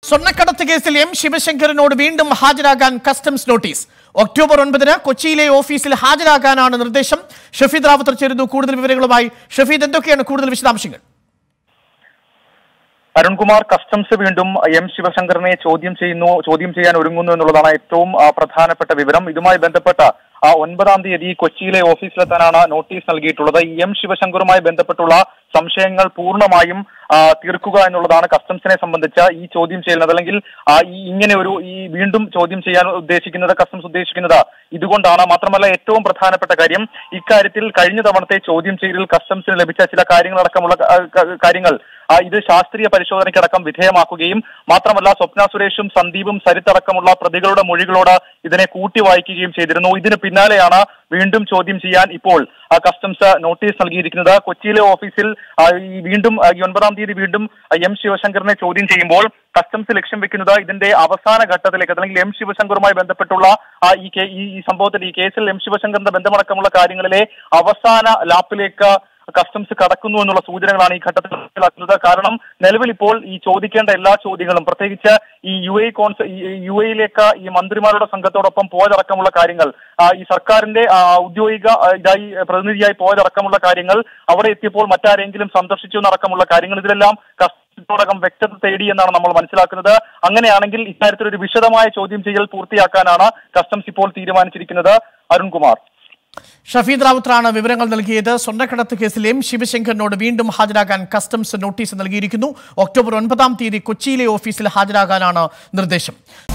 സ്വർണ്ണക്കടത്ത് കേസിൽ എം ശിവശങ്കരനോട് വീണ്ടും ഹാജരാകാൻ കസ്റ്റംസ് നോട്ടീസ് ഒക്ടോബർ ഒൻപതിന് കൊച്ചിയിലെ ഓഫീസിൽ ഹാജരാകാനാണ് നിർദ്ദേശം ഷഫീദ് റാവത്തർ ചേരുന്നു കൂടുതൽ വിവരങ്ങളുമായി ഷഫീദ് എന്തൊക്കെയാണ് കൂടുതൽ വിശദാംശങ്ങൾ അരുൺകുമാർ കസ്റ്റംസ് വീണ്ടും എം ശിവശങ്കറിനെ ചോദ്യം ചെയ്യുന്നു ചോദ്യം ചെയ്യാൻ ഒരുങ്ങുന്നു എന്നുള്ളതാണ് ഏറ്റവും ആ, പ്രധാനപ്പെട്ട വിവരം ഇതുമായി ബന്ധപ്പെട്ട ആ ഒൻപതാം തീയതി കൊച്ചിയിലെ ഓഫീസിലെത്താനാണ് നോട്ടീസ് നൽകിയിട്ടുള്ളത് ഈ എം ശിവശങ്കറുമായി ബന്ധപ്പെട്ടുള്ള സംശയങ്ങൾ പൂർണ്ണമായും ആ, തീർക്കുക എന്നുള്ളതാണ് കസ്റ്റംസിനെ സംബന്ധിച്ച ഈ ചോദ്യം ചെയ്യുന്നത് അല്ലെങ്കിൽ ആ, ഈ ഇങ്ങനെ ഒരു ഈ വീണ്ടും ചോദ്യം ചെയ്യാൻ ഉദ്ദേശിക്കുന്നത് കസ്റ്റംസ് ഉദ്ദേശിക്കുന്നത് ഇതുകൊണ്ടാണ് മാത്രമല്ല ഏറ്റവും പ്രധാനപ്പെട്ട കാര്യം ഇക്കാര്യത്തിൽ കഴിഞ്ഞ തവണത്തെ ചോദ്യം ചെയ്യലിൽ കസ്റ്റംസിന് ലഭിച്ച ചില കാര്യങ്ങളടക്കമുള്ള ക- ക- കാര്യങ്ങൾ ആ, ഇത് ശാസ്ത്രീയ പരിശോധനയ്ക്കടക്കം വിധേയമാക്കുകയും മാത്രമല്ല സ്വപ്ന സുരേഷും സന്ദീപും സരിത്തടക്കമുള്ള പ്രതികളുടെ മൊഴികളോട് ഇതിനെ കൂട്ടി വായിക്കുകയും ചെയ്തിരുന്നു ഇതിന് പിന്നാലെയാണ് വീണ്ടും ചോദ്യം ചെയ്യാൻ ഇപ്പോൾ ആ, കസ്റ്റംസ് നോട്ടീസ് നൽകിയിരിക്കുന്നത് കൊച്ചിയിലെ ഓഫീസിൽ ആ, ഈ വീണ്ടും ആ, ഈ ഒൻപതാം തീയതി വീണ്ടും ആ, എം ശിവശങ്കറിനെ ചോദ്യം ചെയ്യുമ്പോൾ കസ്റ്റംസ് ലക്ഷ്യം വെക്കുന്നത് ഇതിന്റെ അവസാന ഘട്ടത്തിലേക്ക് അല്ലെങ്കിൽ എം ശിവശങ്കറുമായി ബന്ധപ്പെട്ടുള്ള ആ, ഈ കേ- ഈ ഈ സംഭവത്തിൽ ഈ കേസിൽ എം ശിവശങ്കറിന്റെ ബന്ധമടക്കമുള്ള കാര്യങ്ങളിലെ അവസാന ലാപ്പിലേക്ക് കസ്റ്റംസ് കടക്കുന്നു എന്നുള്ള സൂചനകളാണ് ഈ ഘട്ടത്തിൽ മനസ്സിലാക്കുന്നത് കാരണം നിലവിൽ ഇപ്പോൾ ഈ ചോദിക്കേണ്ട എല്ലാ ചോദ്യങ്ങളും പ്രത്യേകിച്ച് ഈ യു എ കോൺസ് യു എയിലേക്ക് ഈ മന്ത്രിമാരുടെ സംഘത്തോടൊപ്പം പോയതടക്കമുള്ള കാര്യങ്ങൾ ആ, ഈ സർക്കാരിന്റെ ആ, ഔദ്യോഗിക ആ, ഇതായി പ്രതിനിധിയായി പോയതടക്കമുള്ള കാര്യങ്ങൾ അവിടെ എത്തിയപ്പോൾ മറ്റാരെങ്കിലും സന്ദർശിച്ചു എന്നടക്കമുള്ള കാര്യങ്ങൾ ഇതിലെല്ലാം കസ്റ്റംസിനോടകം വ്യക്തത തേടി എന്നാണ് നമ്മൾ മനസ്സിലാക്കുന്നത് അങ്ങനെയാണെങ്കിൽ ഇക്കാര്യത്തിൽ ഒരു വിശദമായ ചോദ്യം ചെയ്യൽ പൂർത്തിയാക്കാനാണ് കസ്റ്റംസ് ഇപ്പോൾ തീരുമാനിച്ചിരിക്കുന്നത് അരുൺകുമാർ ഷഫീദ് റാവുത്തറാണ് വിവരങ്ങൾ നൽകിയത് സ്വർണ്ണക്കടത്ത് കേസിൽ എം ശിവശങ്കറിനോട് വീണ്ടും ഹാജരാകാൻ കസ്റ്റംസ് നോട്ടീസ് നൽകിയിരിക്കുന്നു ഒക്ടോബർ ഒൻപതാം തീയതി കൊച്ചിയിലെ ഓഫീസിൽ ഹാജരാകാനാണ് നിർദ്ദേശം